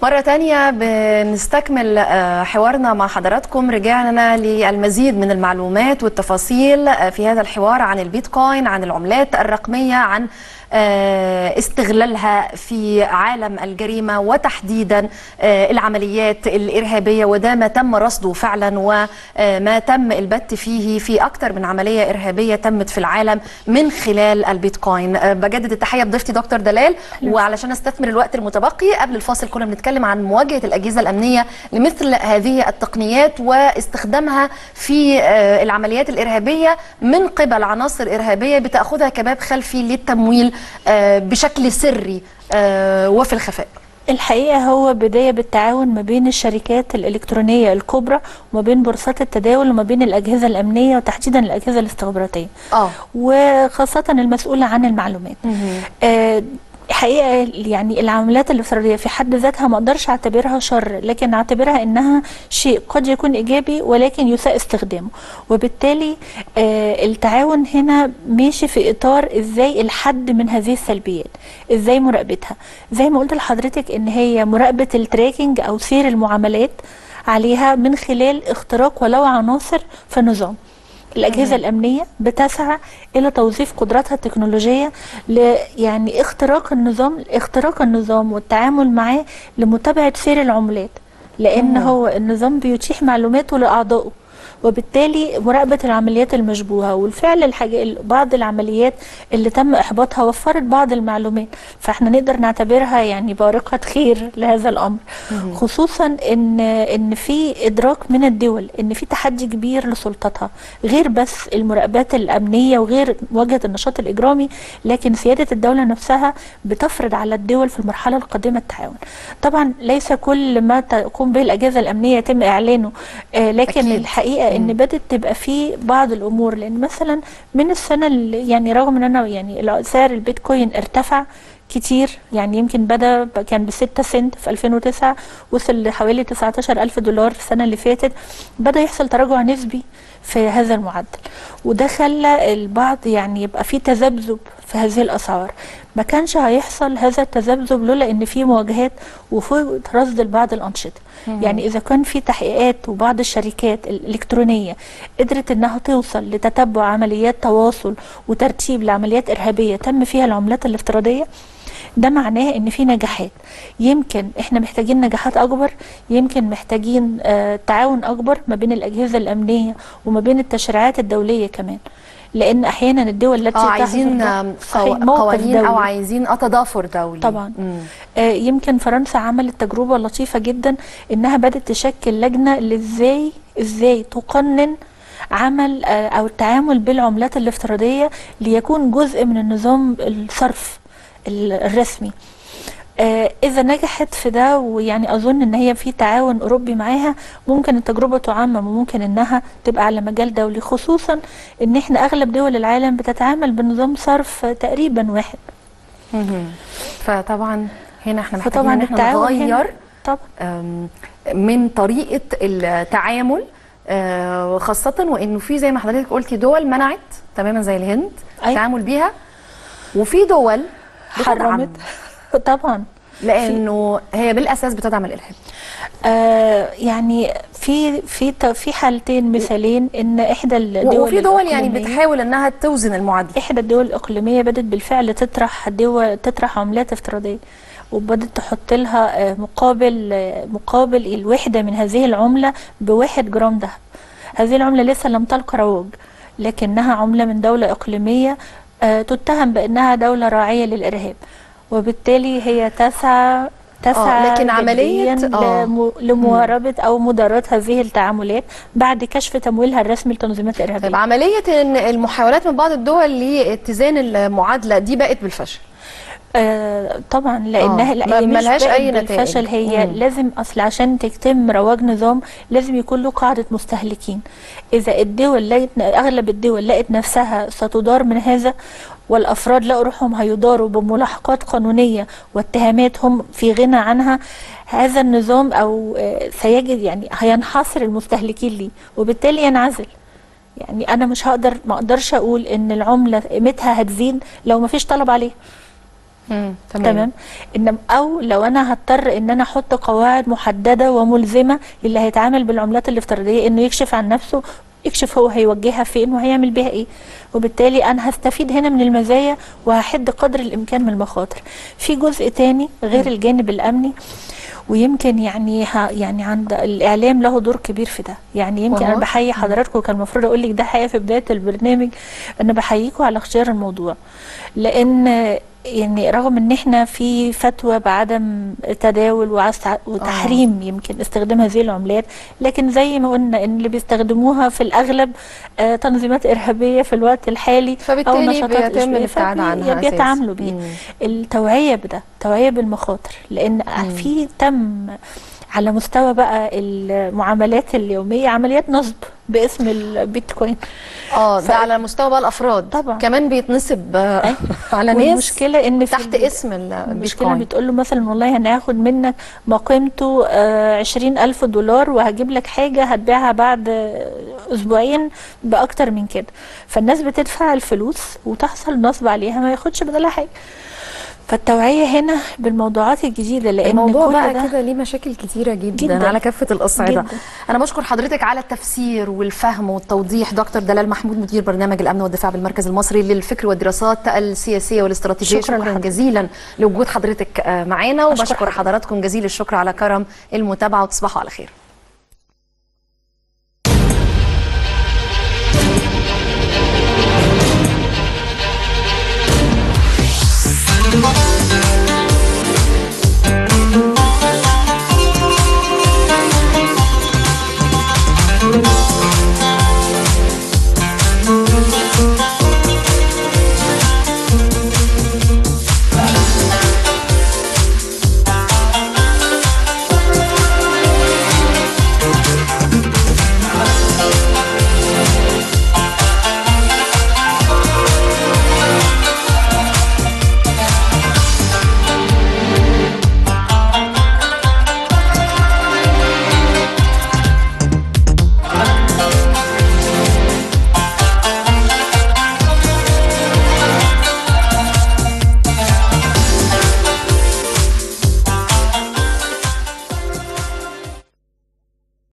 مرة تانية بنستكمل آه، حوارنا مع حضراتكم رجعنا للمزيد من المعلومات والتفاصيل آه، في هذا الحوار عن البيتكوين عن العملات الرقمية عن آه، استغلالها في عالم الجريمة وتحديدا آه، العمليات الإرهابية وده ما تم رصده فعلا وما تم البت فيه في أكثر من عملية إرهابية تمت في العالم من خلال البيتكوين آه، بجدد التحية بضيفتي دكتور دلال وعلشان استثمر الوقت المتبقي قبل الفاصل كنا بنتكلم عن مواجهة الأجهزة الأمنية لمثل هذه التقنيات واستخدامها في آه، العمليات الإرهابية من قبل عناصر إرهابية بتأخذها كباب خلفي للتمويل آه، بشكل سري آه، وفي الخفاء الحقيقة هو بداية بالتعاون ما بين الشركات الإلكترونية الكبرى وما بين بورصات التداول وما بين الأجهزة الأمنية وتحديدا الأجهزة الاستخباراتية اه وخاصة المسؤولة عن المعلومات آه، حقيقة يعني العمليات الافتراضية في حد ذاتها ما اقدرش اعتبرها شر لكن اعتبرها انها شيء قد يكون ايجابي ولكن يساء استخدامه وبالتالي آه، التعاون هنا ماشي في اطار ازاي الحد من هذه السلبيات ازاي مراقبتها زي ما قلت لحضرتك ان هي مراقبة التراكنج او سير المعاملات عليها من خلال اختراق ولو عناصر في النظام الأجهزة الأمنية بتسعى إلى توظيف قدراتها التكنولوجية ل يعني اختراق النظام اختراق النظام والتعامل معاه لمتابعة سير العملات لأن هو النظام بيتيح معلوماته لأعضائه وبالتالي مراقبة العمليات المشبوهة والفعل الحاجة بعض العمليات اللي تم إحباطها وفرت بعض المعلومات فاحنا نقدر نعتبرها يعني بارقة خير لهذا الأمر خصوصا إن إن في إدراك من الدول إن في تحدي كبير لسلطتها غير بس المراقبات الأمنية وغير مواجهة النشاط الإجرامي لكن سيادة الدولة نفسها بتفرض على الدول في المرحلة القادمة التعاون طبعا ليس كل ما تقوم به الأجهزة الأمنية يتم إعلانه آه لكن أكيد. الحقيقة ان بدات تبقى في بعض الامور لان مثلا من السنه اللي يعني رغم ان انا يعني سعر البيتكوين ارتفع كتير يعني يمكن بدا كان ب 6 سنت في 2009 وصل لحوالي 19 ألف دولار السنة اللي فاتت بدا يحصل تراجع نسبي في هذا المعدل وده خلى البعض يعني يبقى في تذبذب في هذه الأسعار ما كانش هيحصل هذا التذبذب لولا ان في مواجهات وفي رصد لبعض الأنشطة يعني إذا كان في تحقيقات وبعض الشركات الإلكترونية قدرت إنها توصل لتتبع عمليات تواصل وترتيب لعمليات إرهابية تم فيها العملات الافتراضية ده معناه ان في نجاحات يمكن احنا محتاجين نجاحات اكبر يمكن محتاجين آه تعاون اكبر ما بين الاجهزه الامنيه وما بين التشريعات الدوليه كمان لان احيانا الدول التي اه تحظر عايزين ده آم، صحيح، قو- موقف قوانين او دولي. عايزين آه، تضافر دولي طبعا مم. آه، يمكن فرنسا عملت تجربة لطيفة جدا انها بدأت تشكل لجنة لازاي ازاي تقنن عمل آه، او التعامل بالعملات الافتراضية ليكون جزء من النظام الصرف ال- الرسمي آه، اذا نجحت في ده ويعني اظن ان هي في تعاون اوروبي معاها ممكن التجربه تعمم وممكن انها تبقى على مجال دولي خصوصا ان احنا اغلب دول العالم بتتعامل بنظام صرف تقريبا واحد مهم. فطبعا هنا احنا محتاجين فطبعا ان احنا التعاون هنا- نغير طبعا آم، من طريقه التعامل آه، خاصه وانه في زي ما حضرتك قلتي دول منعت تماما زي الهند أيوة. التعامل بيها وفي دول بتدعم حرمت طبعا لانه هي بالاساس بتدعم الارهاب آه يعني في في ت- في حالتين مثالين ان احدى الدول وفي دول يعني الإقليمية- بتحاول انها توزن المعادله احدى الدول الاقليميه بدات بالفعل تطرح دول تطرح عملات افتراضيه وبدات تحط لها آه، مقابل آه، مقابل الوحده من هذه العمله بواحد جرام ذهب هذه العمله لسه لم تلقى رواج لكنها عمله من دوله اقليميه آه، تتهم بانها دوله راعيه للارهاب وبالتالي هي تسعى تسعى لكن عملية- جدياً آه. لم- لمواربه او مداراة هذه التعاملات بعد كشف تمويلها الرسمي لتنظيمات ارهابيه طيب عمليه ان المحاولات من بعض الدول لاتزان المعادله دي بقت بالفشل آه طبعا لانها آه، لا ما- هي مش ملهاش بقت أي نتائج. بالفشل هي مم. لازم اصل عشان تتم رواج نظام لازم يكون له قاعده مستهلكين اذا الدول لقت اغلب الدول لقت نفسها ستدار من هذا والافراد لقوا روحهم هيداروا بملاحقات قانونيه واتهامات هم في غنى عنها هذا النظام او آه، سيجد يعني هينحصر المستهلكين ليه وبالتالي ينعزل يعني انا مش هقدر ما اقدرش اقول ان العمله قيمتها هتزيد لو ما فيش طلب عليها مم. تمام ان او لو انا هضطر ان انا احط قواعد محدده وملزمه للي هيتعامل بالعملات الافتراضيه انه يكشف عن نفسه يكشف هو هيوجهها فين وهيعمل بيها ايه وبالتالي انا هستفيد هنا من المزايا وهحد قدر الامكان من المخاطر في جزء تاني غير الجانب الامني ويمكن يعني ها يعني عند الاعلام له دور كبير في ده يعني يمكن وهو؟ انا بحيي حضراتكم كان المفروض اقول لك ده حقيقه في بدايه البرنامج انا بحييكم على اختيار الموضوع لان يعني رغم ان احنا في فتوى بعدم تداول وعس- وتحريم يمكن استخدام هذه العملات لكن زي ما قلنا ان اللي بيستخدموها في الاغلب آه، تنظيمات ارهابيه في الوقت الحالي فبالتالي نشاطات بيتم إشباعية، الابتعاد فبي- عنها أساساً. بيتعاملوا بيه مم. التوعيه بده توعيه بالمخاطر لان في تم على مستوى بقى المعاملات اليوميه عمليات نصب باسم البيتكوين اه ف- ده على مستوى بقى الافراد طبعا. كمان بيتنسب آه، على ناس والمشكله ان في تحت ال- اسم المشكله البيتكوين بتقول له مثلا والله انا هاخد منك ما قيمته عشرين ألف دولار وهجيب لك حاجة هتبيعها بعد آه، أسبوعين بأكتر من كده فالناس بتدفع الفلوس وتحصل نصب عليها ما ياخدش بدلها حاجة فالتوعية هنا بالموضوعات الجديدة لأن الموضوع كل بقى ده كده ليه مشاكل كتيرة جدا, جداً. على كافة الأصعدة جداً. أنا بشكر حضرتك على التفسير والفهم والتوضيح دكتور دلال محمود مدير برنامج الأمن والدفاع بالمركز المصري للفكر والدراسات السياسية والاستراتيجية شكراً شكرا لحضرتك. جزيلا لوجود حضرتك آه، معانا أشكر وبشكر حضرتك. حضراتكم جزيل الشكر على كرم المتابعة وتصبحوا على خير